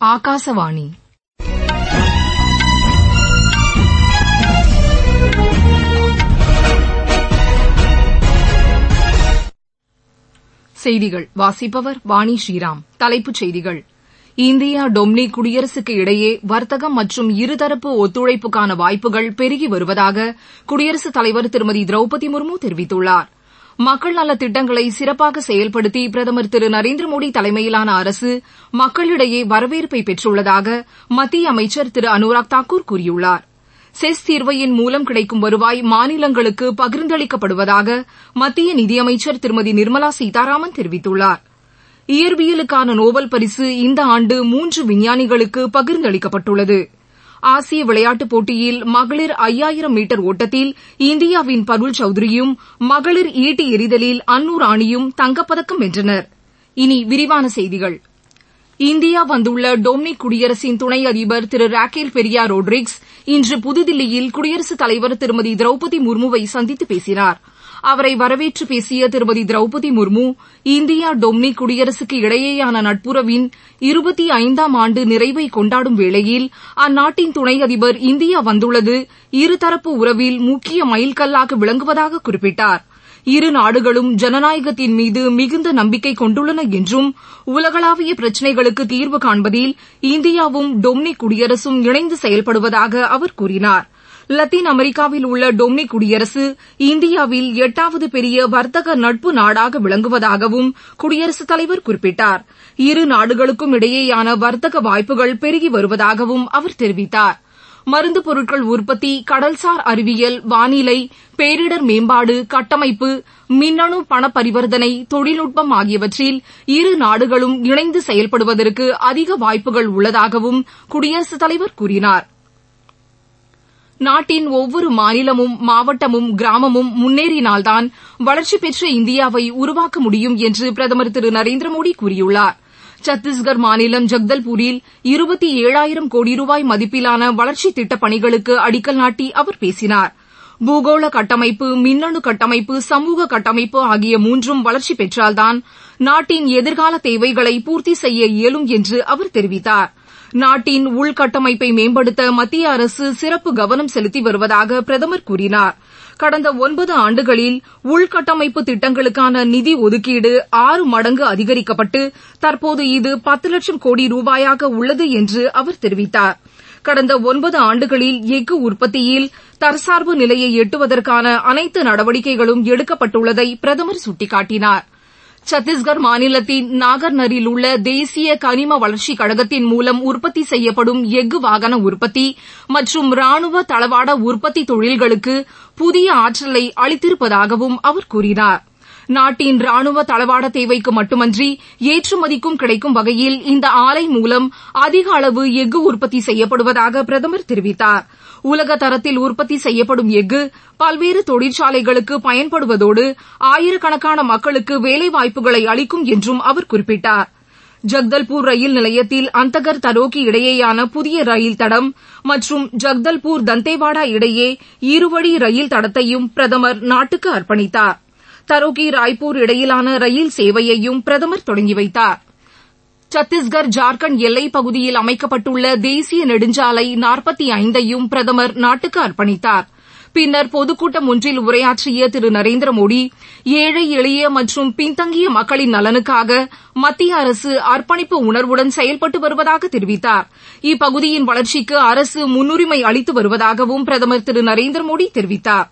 ஆகாசவாணி செய்திகள் வாசிப்பவர் வாணி ஸ்ரீராம் தலைப்புச் செய்திகள் இந்தியா டொமினிக் குடியரசுக்கு இடையே வர்த்தகம் மற்றும் இருதரப்பு ஒத்துழைப்புக்கான வாய்ப்புகள் பெருகி வருவதாக குடியரசுத் தலைவர் திருமதி திரௌபதி முர்மு தெரிவித்துள்ளார் மக்கள் நலத் திட்டங்களை சிறப்பாக செயல்படுத்தி பிரதமர் திரு நரேந்திர மோடி தலைமையிலான அரசு மக்களிடையே வரவேற்பை பெற்றுள்ளதாக மத்திய அமைச்சர் திரு அனுராக் தாக்கூர் கூறியுள்ளார் செஸ் தீர்வையின் மூலம் கிடைக்கும் வருவாய் மாநிலங்களுக்கு பகிர்ந்தளிக்கப்படுவதாக மத்திய நிதியமைச்சர் திருமதி நிர்மலா சீதாராமன் தெரிவித்துள்ளார் இயற்பியலுக்கான நோபல் பரிசு இந்த ஆண்டு மூன்று விஞ்ஞானிகளுக்கு பகிர்ந்தளிக்கப்பட்டுள்ளது ஆசிய விளையாட்டுப் போட்டியில் மகளிர் ஐயாயிரம் மீட்டர் ஒட்டத்தில் இந்தியாவின் பருள் சௌத்ரியும் மகளிர் ஈட்டி எறிதலில் அன்னு ராணியும் தங்கப்பதக்கம் வென்றனர் இனி விரிவான செய்திகள் இந்தியா வந்துள்ள டொமினிக் குடியரசின் துணை அதிபர் திரு ராக்கேல் பெரியா ரோட்ரிக்ஸ் இன்று புதுதில்லியில் குடியரசுத் தலைவர் திருமதி திரௌபதி முர்முவை சந்தித்து பேசினார் அவரை வரவேற்று பேசிய திருமதி திரௌபதி முர்மு இந்தியா டொமினிக் குடியரசுக்கு இடையேயான நட்புறவின் இருபத்தி ஐந்தாம் ஆண்டு நிறைவை கொண்டாடும் வேளையில் அந்நாட்டின் துணை அதிபர் இந்தியா வந்துள்ளது இருதரப்பு உறவில் முக்கிய மைல்கல்லாக விளங்குவதாக குறிப்பிட்டார் இரு நாடுகளும் ஜனநாயகத்தின் மீது மிகுந்த நம்பிக்கை கொண்டுள்ளன என்றும் உலகளாவிய பிரச்சினைகளுக்கு தீர்வு காண்பதில் இந்தியாவும் டொமினிக் குடியரசும் இணைந்து செயல்படுவதாக அவர் கூறினார் லத்தீன் அமெரிக்காவில் உள்ள டொமினிக் குடியரசு இந்தியாவில் எட்டாவது பெரிய வர்த்தக நட்பு நாடாக விளங்குவதாகவும் குடியரசுத் தலைவர் குறிப்பிட்டார் இரு நாடுகளுக்கும் இடையேயான வர்த்தக வாய்ப்புகள் பெருகி வருவதாகவும் அவர் தெரிவித்தார் மருந்து பொருட்கள் உற்பத்தி கடல்சார் அறிவியல் வானிலை பேரிடர் மேம்பாடு கட்டமைப்பு மின்னணு பண பரிவர்த்தனை தொழில்நுட்பம் ஆகியவற்றில் இரு நாடுகளும் இணைந்து செயல்படுவதற்கு அதிக வாய்ப்புகள் உள்ளதாகவும் குடியரசுத் தலைவர் கூறினார் நாட்டின் ஒவ்வொரு மாநிலமும் மாவட்டமும் கிராமமும் முன்னேறினால்தான் வளர்ச்சி பெற்ற இந்தியாவை உருவாக்க முடியும் என்று பிரதமர் திரு நரேந்திர மோடி கூறியுள்ளார் சத்தீஸ்கர் மாநிலம் ஜக்தல்பூரில் இருபத்தி ஏழாயிரம் கோடி ரூபாய் மதிப்பிலான வளர்ச்சித் திட்டப் பணிகளுக்கு அடிக்கல் நாட்டி அவர் பேசினார் பூகோள கட்டமைப்பு மின்னணு கட்டமைப்பு சமூக கட்டமைப்பு ஆகிய மூன்றும் வளர்ச்சி பெற்றால்தான் நாட்டின் எதிர்கால தேவைகளை பூர்த்தி செய்ய இயலும் என்று அவர் தெரிவித்தார் நாட்டின் உள்கட்டமைப்பை மேம்படுத்த மத்திய அரசு சிறப்பு கவனம் செலுத்தி வருவதாக பிரதமர் கூறினார் கடந்த ஒன்பது ஆண்டுகளில் உள்கட்டமைப்பு திட்டங்களுக்கான நிதி ஒதுக்கீடு ஆறு மடங்கு அதிகரிக்கப்பட்டு தற்போது இது பத்து லட்சம் கோடி ரூபாயாக உள்ளது என்று அவர் தெரிவித்தார் கடந்த ஒன்பது ஆண்டுகளில் எஃகு உற்பத்தியில் தற்சார்பு நிலையை எட்டுவதற்கான அனைத்து நடவடிக்கைகளும் எடுக்கப்பட்டுள்ளதை பிரதமர் சுட்டிக்காட்டினார் சத்தீஸ்கர் மாநிலத்தின் நாகர்னரில் உள்ள தேசிய கனிம வளர்ச்சிக் கழகத்தின் மூலம் உற்பத்தி செய்யப்படும் எஃகு வாகன உற்பத்தி மற்றும் ராணுவ தளவாட உற்பத்தி தொழில்களுக்கு புதிய ஆற்றலை அளித்திருப்பதாகவும் அவர் கூறினார் நாட்டின் ராணுவ தளவாட தேவைக்கு மட்டுமன்றி ஏற்றுமதிக்கும் கிடைக்கும் வகையில் இந்த ஆலை மூலம் அதிக அளவு எஃகு உற்பத்தி செய்யப்படுவதாக பிரதமர் தெரிவித்தார் உலக தரத்தில் உற்பத்தி செய்யப்படும் எஃகு பல்வேறு தொழிற்சாலைகளுக்கு பயன்படுவதோடு ஆயிரக்கணக்கான மக்களுக்கு வேலைவாய்ப்புகளை அளிக்கும் என்றும் அவர் குறிப்பிட்டார் ஜக்தல்பூர் ரயில் நிலையத்தில் அந்தகர் தரோக்கி இடையேயான புதிய ரயில் தடம் மற்றும் ஜக்தல்பூர் தந்தேவாடா இடையே இருவழி ரயில் தடத்தையும் பிரதமர் நாட்டுக்கு அர்ப்பணித்தார் தரோக்கி ராய்ப்பூர் இடையிலான ரயில் சேவையையும் பிரதமர் தொடங்கி வைத்தார் சத்தீஸ்கர் ஜார்க்கண்ட் எல்லைப் பகுதியில் அமைக்கப்பட்டுள்ள தேசிய நெடுஞ்சாலை நாற்பத்தி ஐந்தையும் பிரதமர் நாட்டுக்கு அர்ப்பணித்தார் பின்னர் பொதுக்கூட்டம் ஒன்றில் உரையாற்றிய திரு நரேந்திர மோடி ஏழை எளிய மற்றும் பின்தங்கிய மக்களின் நலனுக்காக மத்திய அரசு அர்ப்பணிப்பு உணர்வுடன் செயல்பட்டு வருவதாக தெரிவித்தார் இப்பகுதியின் வளர்ச்சிக்கு அரசு முன்னுரிமை அளித்து வருவதாகவும் பிரதமர் திரு நரேந்திர மோடி தெரிவித்தார்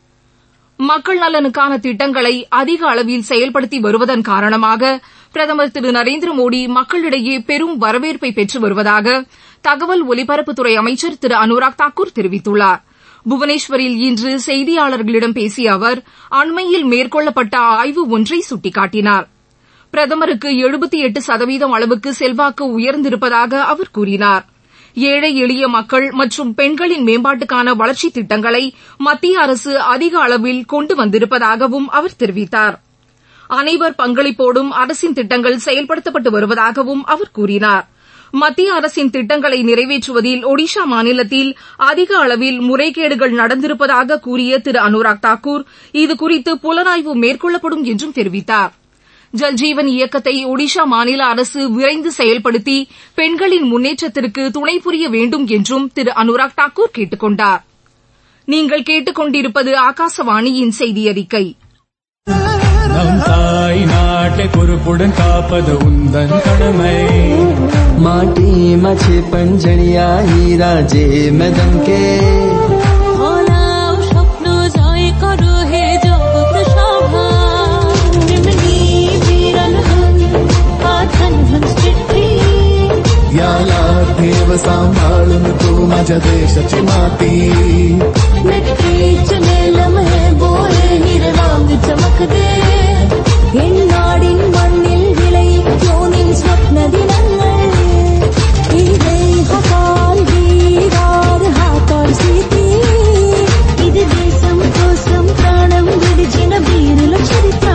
மக்கள் நலனுக்கான திட்டங்களை அதிக அளவில் செயல்படுத்தி வருவதன் காரணமாக பிரதமர் திரு நரேந்திர மோடி மக்களிடையே பெரும் வரவேற்பை பெற்று வருவதாக தகவல் ஒலிபரப்புத்துறை அமைச்சர் திரு அனுராக் தாக்கூர் தெரிவித்துள்ளார் புவனேஸ்வரில் இன்று செய்தியாளர்களிடம் பேசிய அவர் அண்மையில் மேற்கொள்ளப்பட்ட ஆய்வு ஒன்றை சுட்டிக்காட்டினார் பிரதமருக்கு எழுபத்தி எட்டு சதவீதம் அளவுக்கு செல்வாக்கு உயர்ந்திருப்பதாக அவர் கூறினார் ஏழை எளிய மக்கள் மற்றும் பெண்களின் மேம்பாட்டுக்கான வளர்ச்சித் திட்டங்களை மத்திய அரசு அதிக அளவில் கொண்டு வந்திருப்பதாகவும் அவர் தெரிவித்தார் அனைவர் பங்களிப்போடும் அரசின் திட்டங்கள் செயல்படுத்தப்பட்டு வருவதாகவும் அவர் கூறினார் மத்திய அரசின் திட்டங்களை நிறைவேற்றுவதில் ஒடிஷா மாநிலத்தில் அதிக அளவில் முறைகேடுகள் நடந்திருப்பதாக கூறிய திரு அனுராக் தாக்கூர் இதுகுறித்து புலனாய்வு மேற்கொள்ளப்படும் என்றும் தெரிவித்தார் ஜல்ஜீவன் இயக்கத்தை ஒடிஷா மாநில அரசு விரைந்து செயல்படுத்தி பெண்களின் முன்னேற்றத்திற்கு துணை புரிய வேண்டும் என்றும் திரு அனுராக் தாக்கூர் கேட்டுக் கொண்டார் நீங்கள் கேட்டுக்கொண்டிருப்பது ஆகாசவாணியின் செய்தி அறிக்கை நம் தாய் நாட்டை பொறுப்புடன் காப்பது உந்தன் கடமை माटीमा छेपन जडिया हिरा जे मदनके ফলাও স্বপ্ন জয় করো হে জগৎ সভা তেমনি বিরল হন পাথন হন चिट्ठी याला देव सांभाळून तू माझ्या देशाची माती मिट्टी चले लम्हे बोले हिरवांग चमक दे എണ്ണാടിൻ മണ്ണിൽ വിളയിക്കോനിൻ സ്വപ്ന ദിനങ്ങൾ ഈ ദേഹപാൽ വീരാർ ഹാത്തോർ സീതി ഇത് ദേശം కోసం ప్రాణం విడిచిన వీరుల చరిత్ర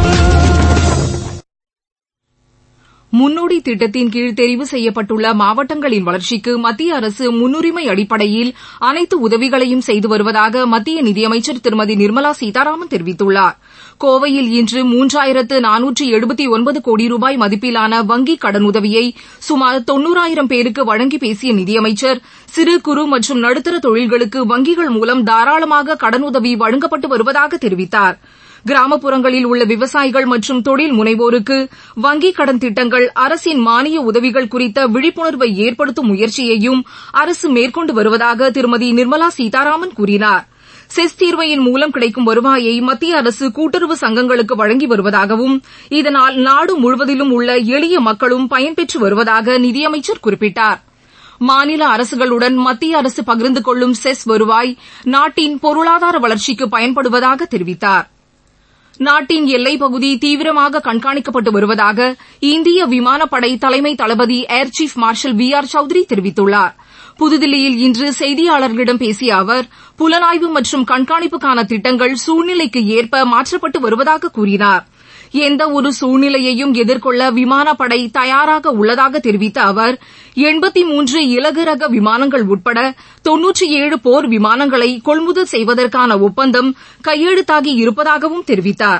முன்னோடி திட்டத்தின் கீழ் தெரிவு செய்யப்பட்டுள்ள மாவட்டங்களின் வளர்ச்சிக்கு மத்திய அரசு முன்னுரிமை அடிப்படையில் அனைத்து உதவிகளையும் செய்து வருவதாக மத்திய நிதியமைச்சர் திருமதி நிர்மலா சீதாராமன் தெரிவித்துள்ளார் கோவையில் இன்று மூன்றாயிரத்து நானூற்று எழுபத்தி ஒன்பது கோடி ரூபாய் மதிப்பிலான வங்கிக் கடனுதவியை சுமார் தொன்னூறாயிரம் பேருக்கு வழங்கி பேசிய நிதியமைச்சர் சிறு குறு மற்றும் நடுத்தர தொழில்களுக்கு வங்கிகள் மூலம் தாராளமாக கடனுதவி வழங்கப்பட்டு வருவதாக தெரிவித்தாா் கிராமப்புறங்களில் உள்ள விவசாயிகள் மற்றும் தொழில் முனைவோருக்கு வங்கிக் கடன் திட்டங்கள் அரசின் மானிய உதவிகள் குறித்த விழிப்புணர்வை ஏற்படுத்தும் முயற்சியையும் அரசு மேற்கொண்டு வருவதாக திருமதி நிர்மலா சீதாராமன் கூறினார் செஸ் தீர்வையின் மூலம் கிடைக்கும் வருவாயை மத்திய அரசு கூட்டுறவு சங்கங்களுக்கு வழங்கி வருவதாகவும் இதனால் நாடு முழுவதிலும் உள்ள எளிய மக்களும் பயன்பெற்று வருவதாக நிதியமைச்சர் குறிப்பிட்டார் மாநில அரசுகளுடன் மத்திய அரசு பகிர்ந்து கொள்ளும் செஸ் வருவாய் நாட்டின் பொருளாதார வளர்ச்சிக்கு பயன்படுவதாக தெரிவித்தாா் நாட்டின் எல்லைப் பகுதி தீவிரமாக கண்காணிக்கப்பட்டு வருவதாக இந்திய விமானப்படை தலைமை தளபதி air chief marshal B R Chaudhari தெரிவித்துள்ளார் புதுதில்லியில் இன்று செய்தியாளர்களிடம் பேசிய அவர் புலனாய்வு மற்றும் கண்காணிப்புக்கான திட்டங்கள் சூழ்நிலைக்கு ஏற்ப மாற்றப்பட்டு வருவதாக கூறினார் எந்த ஒரு சூழ்நிலையையும் எதிர்கொள்ள விமானப்படை தயாராக உள்ளதாக தெரிவித்த அவர் எண்பத்தி மூன்று இலகு ரக விமானங்கள் உட்பட தொன்னூற்றி ஏழு போர் விமானங்களை கொள்முதல் செய்வதற்கான ஒப்பந்தம் கையெழுத்தாகி இருப்பதாகவும் தெரிவித்தார்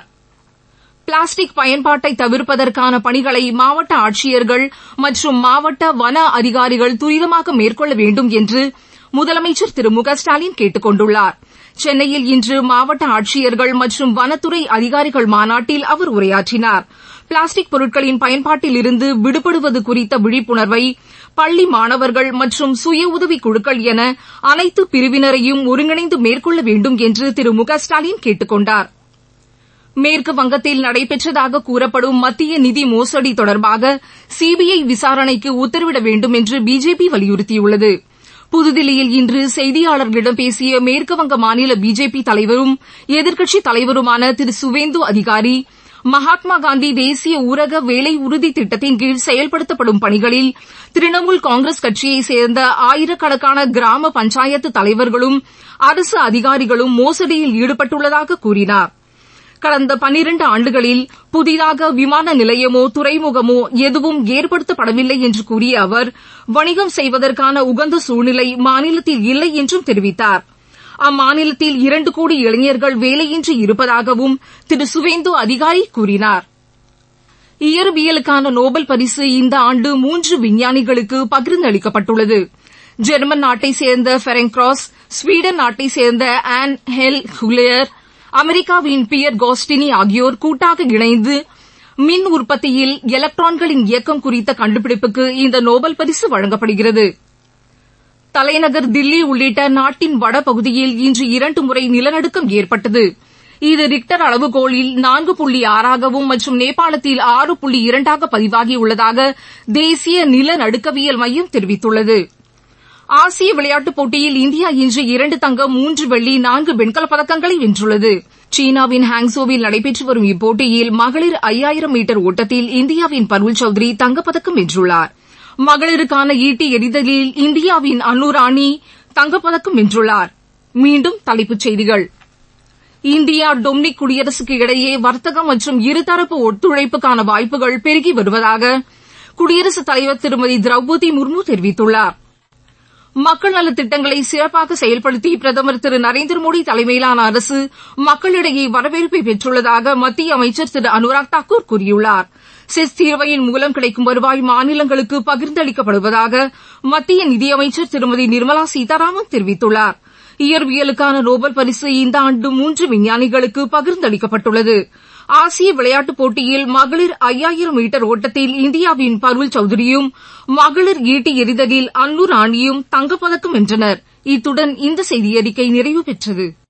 பிளாஸ்டிக் பயன்பாட்டை தவிர்ப்பதற்கான பணிகளை மாவட்ட ஆட்சியர்கள் மற்றும் மாவட்ட வன அதிகாரிகள் துரிதமாக மேற்கொள்ள வேண்டும் என்று முதலமைச்சர் திரு மு க ஸ்டாலின் கேட்டுக் கொண்டுள்ளார் சென்னையில் இன்று மாவட்ட ஆட்சியர்கள் மற்றும் வனத்துறை அதிகாரிகள் மாநாட்டில் அவர் உரையாற்றினார் பிளாஸ்டிக் பொருட்களின் பயன்பாட்டில் இருந்து விடுபடுவது குறித்த விழிப்புணர்வை பள்ளி மாணவர்கள் மற்றும் சுய உதவிக் குழுக்கள் என அனைத்து பிரிவினரையும் ஒருங்கிணைந்து மேற்கொள்ள வேண்டும் என்று திரு மு க ஸ்டாலின் கேட்டுக் கொண்டார் மேற்கு வங்கத்தில் நடைபெற்றதாக கூறப்படும் மத்திய நிதி மோசடி தொடர்பாக சிபிஐ விசாரணைக்கு உத்தரவிட வேண்டும் என்று பிஜேபி வலியுறுத்தியுள்ளது புதுதில்லியில் இன்று செய்தியாளர்களிடம் பேசிய மேற்குவங்க மாநில பிஜேபி தலைவரும் எதிர்க்கட்சித் தலைவருமான திரு சுவேந்து அதிகாரி மகாத்மா காந்தி தேசிய ஊரக வேலை உறுதி திட்டத்தின் கீழ் செயல்படுத்தப்படும் பணிகளில் திரிணாமுல் காங்கிரஸ் கட்சியைச் சேர்ந்த ஆயிரக்கணக்கான கிராம பஞ்சாயத்து தலைவர்களும் அரசு அதிகாரிகளும் மோசடியில் ஈடுபட்டுள்ளதாக கூறினார் கடந்த பனிரண்டு ஆண்டுகளில் புதிதாக விமான நிலையமோ துறைமுகமோ எதுவும் ஏற்படுத்தப்படவில்லை என்று கூறிய அவர் வணிகம் செய்வதற்கான உகந்த சூழ்நிலை மாநிலத்தில் இல்லை என்றும் தெரிவித்தார் அம்மாநிலத்தில் இரண்டு கோடி இளைஞர்கள் வேலையின்றி இருப்பதாகவும் திரு சுவேந்து அதிகாரி கூறினார் இயற்பியலுக்கான நோபல் பரிசு இந்த ஆண்டு மூன்று விஞ்ஞானிகளுக்கு பகிர்ந்தளிக்கப்பட்டுள்ளது ஜெர்மன் நாட்டைச் சேர்ந்த ஃபெரெங்க்ராஸ் ஸ்வீடன் நாட்டைச் சேர்ந்த ஆன் ஹெல் ஹுலேயர் அமெரிக்காவின் பியர் கோஸ்டினி ஆகியோர் கூட்டாக இணைந்து மின் உற்பத்தியில் எலக்ட்ரான்களின் இயக்கம் குறித்த கண்டுபிடிப்புக்கு இந்த நோபல் பரிசு வழங்கப்படுகிறது தலைநகர் தில்லி உள்ளிட்ட நாட்டின் வடபகுதியில் இன்று இரண்டு முறை நிலநடுக்கம் ஏற்பட்டது இது ரிக்டர் அளவுகோலில் நான்கு புள்ளி ஆறாகவும் மற்றும் நேபாளத்தில் ஆறு புள்ளி இரண்டாக பதிவாகியுள்ளதாக தேசிய நிலநடுக்கவியல் மையம் தெரிவித்துள்ளது ஆசிய விளையாட்டுப் போட்டியில் இந்தியா இன்று இரண்டு தங்கம் மூன்று வெள்ளி நான்கு வெண்கலப் பதக்கங்களை வென்றுள்ளது சீனாவின் ஹாங்ஸோவில் நடைபெற்று வரும் இப்போட்டியில் மகளிர் ஐயாயிரம் மீட்டர் ஓட்டத்தில் இந்தியாவின் பருள் சௌத்ரி தங்கப்பதக்கம் வென்றுள்ளார் மகளிருக்கான ஈட்டி எறிதலில் இந்தியாவின் அன்னு ராணி தங்கப்பதக்கம் வென்றுள்ளார் மீண்டும் தலைப்புச் செய்திகள் இந்தியா டொமினிக் குடியரசுக்கு இடையே வர்த்தகம் மற்றும் இருதரப்பு ஒத்துழைப்புக்கான வாய்ப்புகள் பெருகி வருவதாக குடியரசுத் தலைவர் திருமதி திரௌபதி முர்மு தெரிவித்துள்ளார் மக்கள் நலத் திட்டங்களை சிறப்பாக செயல்படுத்தி பிரதமர் திரு நரேந்திர மோடி தலைமையிலான அரசு மக்களிடையே வரவேற்பை பெற்றுள்ளதாக மத்திய அமைச்சர் திரு அனுராக் தாக்கூர் கூறியுள்ளார் செஸ் தீர்வையின் மூலம் கிடைக்கும் வருவாய் மாநிலங்களுக்கு பகிர்ந்தளிக்கப்படுவதாக மத்திய நிதியமைச்சர் திருமதி நிர்மலா சீதாராமன் தெரிவித்துள்ளார் இயற்பியலுக்கான நோபல் பரிசு இந்த ஆண்டு மூன்று விஞ்ஞானிகளுக்கு பகிர்ந்தளிக்கப்பட்டுள்ளது ஆசிய விளையாட்டுப் போட்டியில் மகளிர் ஐயாயிரம் மீட்டர் ஓட்டத்தில் இந்தியாவின் பருள் சௌத்ரியும் மகளிர் ஈட்டி எறிதலில் அன்னு ராணியும் தங்கப்பதக்கம் வென்றனர் இத்துடன் இந்த செய்தியறிக்கை நிறைவு பெற்றது